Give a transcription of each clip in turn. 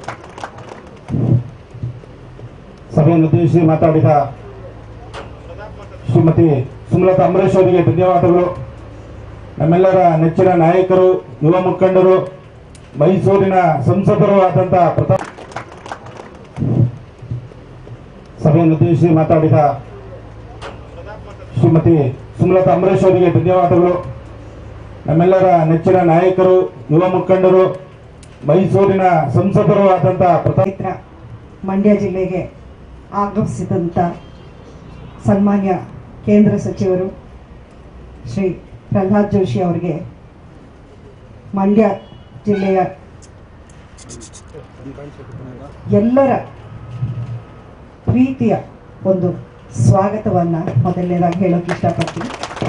ಸಭೆಯನ್ನು ಉದ್ದೇಶಿಸಿ ಮಾತಾಡಿದ ಶ್ರೀಮತಿ ಸುಮಲತಾ ಅಂಬರೀಶ್ ಅವರಿಗೆ ಧನ್ಯವಾದಗಳು ನಮ್ಮೆಲ್ಲರ ನೆಚ್ಚಿನ ನಾಯಕರು ಯುವ ಮುಖಂಡರು ಮೈಸೂರಿನ ಸಂಸದರು ಆದಂತಹ ಪ್ರತಾಪ್ ಸಭೆಯನ್ನು ಉದ್ದೇಶಿಸಿ ಮಾತಾಡಿದ ಶ್ರೀಮತಿ ಸುಮಲತಾ ಅಂಬರೀಶ್ ಅವರಿಗೆ ಧನ್ಯವಾದಗಳು ನಮ್ಮೆಲ್ಲರ ನೆಚ್ಚಿನ ನಾಯಕರು ಯುವ ಮುಖಂಡರು ಮೈಸೂರಿನ ಸಂಸದರು ಆದಂತಹ ಪ್ರತಾಪ್ ಪವಿತ್ರ ಮಂಡ್ಯ ಜಿಲ್ಲೆಗೆ ಆಗಮಿಸಿದಂಥ ಸನ್ಮಾನ್ಯ ಕೇಂದ್ರ ಸಚಿವರು ಶ್ರೀ ಪ್ರಹ್ಲಾದ್ ಜೋಶಿ ಅವರಿಗೆ ಮಂಡ್ಯ ಜಿಲ್ಲೆಯ ಎಲ್ಲರ ಪ್ರೀತಿಯ ಒಂದು ಸ್ವಾಗತವನ್ನು ಮೊದಲನೇದಾಗಿ ಹೇಳೋಕೆ ಇಷ್ಟಪಡ್ತೀನಿ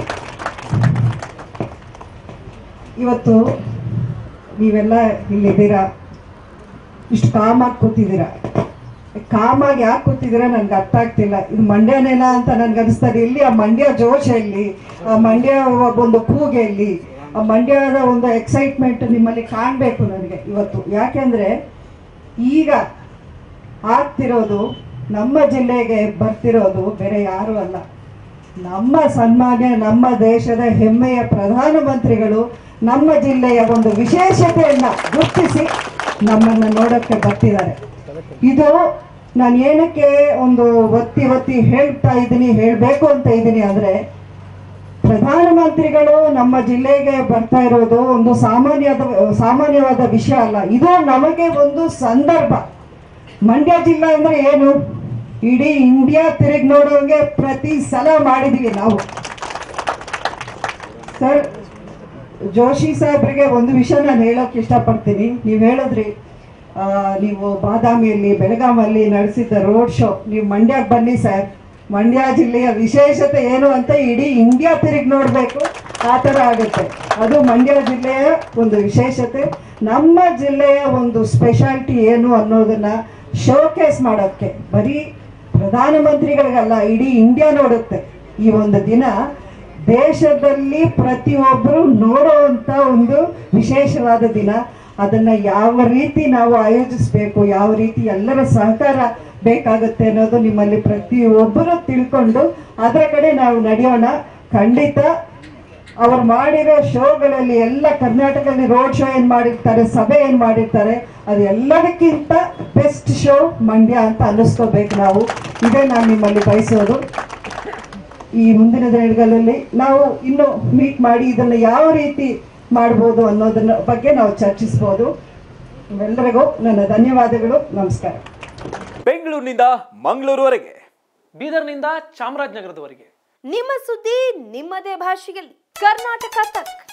ಇವತ್ತು ನೀವೆಲ್ಲ ಇಲ್ಲಿದ್ದೀರಾ ಇಷ್ಟು ಕಾಮಾಗಿ ಕೂತಿದ್ದೀರಾ ಕಾಮಾಗಿ ಯಾಕೆ ಕೂತಿದ್ದೀರಾ ನನ್ಗೆ ಅರ್ಥ ಆಗ್ತಿಲ್ಲ ಇದು ಮಂಡ್ಯನೇನಾ ಅಂತ ನನ್ಗೆ ಅನಿಸ್ತದೆ ಇಲ್ಲಿ ಆ ಮಂಡ್ಯ ಜೋಶ್ ಎಲ್ಲಿ ಆ ಮಂಡ್ಯ ಒಂದು ಕೂಗೆ ಎಲ್ಲಿ ಆ ಮಂಡ್ಯದ ಒಂದು ಎಕ್ಸೈಟ್ಮೆಂಟ್ ನಿಮ್ಮಲ್ಲಿ ಕಾಣಬೇಕು ನನಗೆ ಇವತ್ತು ಯಾಕೆಂದ್ರೆ ಈಗ ಆಗ್ತಿರೋದು ನಮ್ಮ ಜಿಲ್ಲೆಗೆ ಬರ್ತಿರೋದು ಬೇರೆ ಯಾರೂ ಅಲ್ಲ ನಮ್ಮ ಸನ್ಮಾನ್ಯ ನಮ್ಮ ದೇಶದ ಹೆಮ್ಮೆಯ ಪ್ರಧಾನಮಂತ್ರಿಗಳು ನಮ್ಮ ಜಿಲ್ಲೆಯ ಒಂದು ವಿಶೇಷತೆಯನ್ನ ಗುರುತಿಸಿ ನಮ್ಮನ್ನ ನೋಡಕ್ಕೆ ಬರ್ತಿದ್ದಾರೆ ಇದು ನಾನು ಏನಕ್ಕೆ ಒಂದು ಒತ್ತಿ ಒತ್ತಿ ಹೇಳ್ತಾ ಇದ್ದೀನಿ ಹೇಳಬೇಕು ಅಂತ ಇದ್ದೀನಿ ಅಂದ್ರೆ ಪ್ರಧಾನಮಂತ್ರಿಗಳು ನಮ್ಮ ಜಿಲ್ಲೆಗೆ ಬರ್ತಾ ಇರೋದು ಒಂದು ಸಾಮಾನ್ಯದ ಸಾಮಾನ್ಯವಾದ ವಿಷಯ ಅಲ್ಲ ಇದು ನಮಗೆ ಒಂದು ಸಂದರ್ಭ ಮಂಡ್ಯ ಜಿಲ್ಲಾ ಅಂದ್ರೆ ಏನು ಇಡೀ ಇಂಡಿಯಾ ತಿರುಗಿ ನೋಡೋಂಗೆ ಪ್ರತಿ ಸಲ ಮಾಡಿದೀವಿ ನಾವು ಸರ್ ಜೋಶಿ ಸಾಹೇಬ್ರಿಗೆ ಒಂದು ವಿಷಯ ನಾನು ಹೇಳೋಕೆ ಇಷ್ಟಪಡ್ತೀನಿ ನೀವು ಹೇಳಿದ್ರಿ ಆ, ನೀವು ಬಾದಾಮಿಯಲ್ಲಿ ಬೆಳಗಾಮಲ್ಲಿ ನಡೆಸಿದ್ದ ರೋಡ್ ಶೋ ನೀವು ಮಂಡ್ಯಕ್ಕೆ ಬನ್ನಿ ಸರ್ ಮಂಡ್ಯ ಜಿಲ್ಲೆಯ ವಿಶೇಷತೆ ಏನು ಅಂತ ಇಡೀ ಇಂಡಿಯಾ ತಿರುಗಿ ನೋಡಬೇಕು ಆ ಥರ ಆಗುತ್ತೆ ಅದು ಮಂಡ್ಯ ಜಿಲ್ಲೆಯ ಒಂದು ವಿಶೇಷತೆ ನಮ್ಮ ಜಿಲ್ಲೆಯ ಒಂದು ಸ್ಪೆಷಾಲಿಟಿ ಏನು ಅನ್ನೋದನ್ನ ಶೋಕೇಸ್ ಮಾಡೋಕ್ಕೆ ಬರೀ ಪ್ರಧಾನಮಂತ್ರಿಗಳಿಗಲ್ಲ ಇಡೀ ಇಂಡಿಯಾ ನೋಡುತ್ತೆ ಈ ಒಂದು ದಿನ ದೇಶದಲ್ಲಿ ಪ್ರತಿಯೊಬ್ಬರು ನೋಡುವಂತ ಒಂದು ವಿಶೇಷವಾದ ದಿನ ಅದನ್ನ ಯಾವ ರೀತಿ ನಾವು ಆಯೋಜಿಸಬೇಕು ಯಾವ ರೀತಿ ಎಲ್ಲರ ಸಹಕಾರ ಬೇಕಾಗುತ್ತೆ ಅನ್ನೋದು ನಿಮ್ಮಲ್ಲಿ ಪ್ರತಿಯೊಬ್ಬರು ತಿಳ್ಕೊಂಡು ಅದರ ಕಡೆ ನಾವು ನಡೆಯೋಣ ಖಂಡಿತ ಅವ್ರು ಮಾಡಿರೋ ಶೋಗಳಲ್ಲಿ ಎಲ್ಲ ಕರ್ನಾಟಕದಲ್ಲಿ ರೋಡ್ ಶೋ ಏನ್ ಮಾಡಿರ್ತಾರೆ ಸಭೆ ಏನ್ ಮಾಡಿರ್ತಾರೆ ಅದು ಎಲ್ಲದಕ್ಕಿಂತ ಬೆಸ್ಟ್ ಶೋ ಮಂಡ್ಯ ಅಂತ ಅನ್ನಿಸ್ಕೋಬೇಕು ನಾವು ಇದೇ ನಾನು ನಿಮ್ಮಲ್ಲಿ ಬಯಸೋದು ಈ ಮುಂದಿನ ದಿನಗಳಲ್ಲಿ ನಾವು ಇನ್ನು ಮೀಟ್ ಮಾಡಿ ಇದನ್ನು ಯಾವ ರೀತಿ ಮಾಡ್ಬೋದು ಅನ್ನೋದನ್ನ ಬಗ್ಗೆ ನಾವು ಚರ್ಚಿಸ್ಬೋದು ಎಲ್ಲರಿಗೂ ನನ್ನ ಧನ್ಯವಾದಗಳು ನಮಸ್ಕಾರ ಬೆಂಗಳೂರಿನಿಂದ ಮಂಗಳೂರುವರೆಗೆ ಬೀದರ್ನಿಂದ ಚಾಮರಾಜನಗರದವರೆಗೆ ನಿಮ್ಮ ಸುದ್ದಿ ನಿಮ್ಮದೇ ಭಾಷೆಯಲ್ಲಿ ಕರ್ನಾಟಕ ತಕ್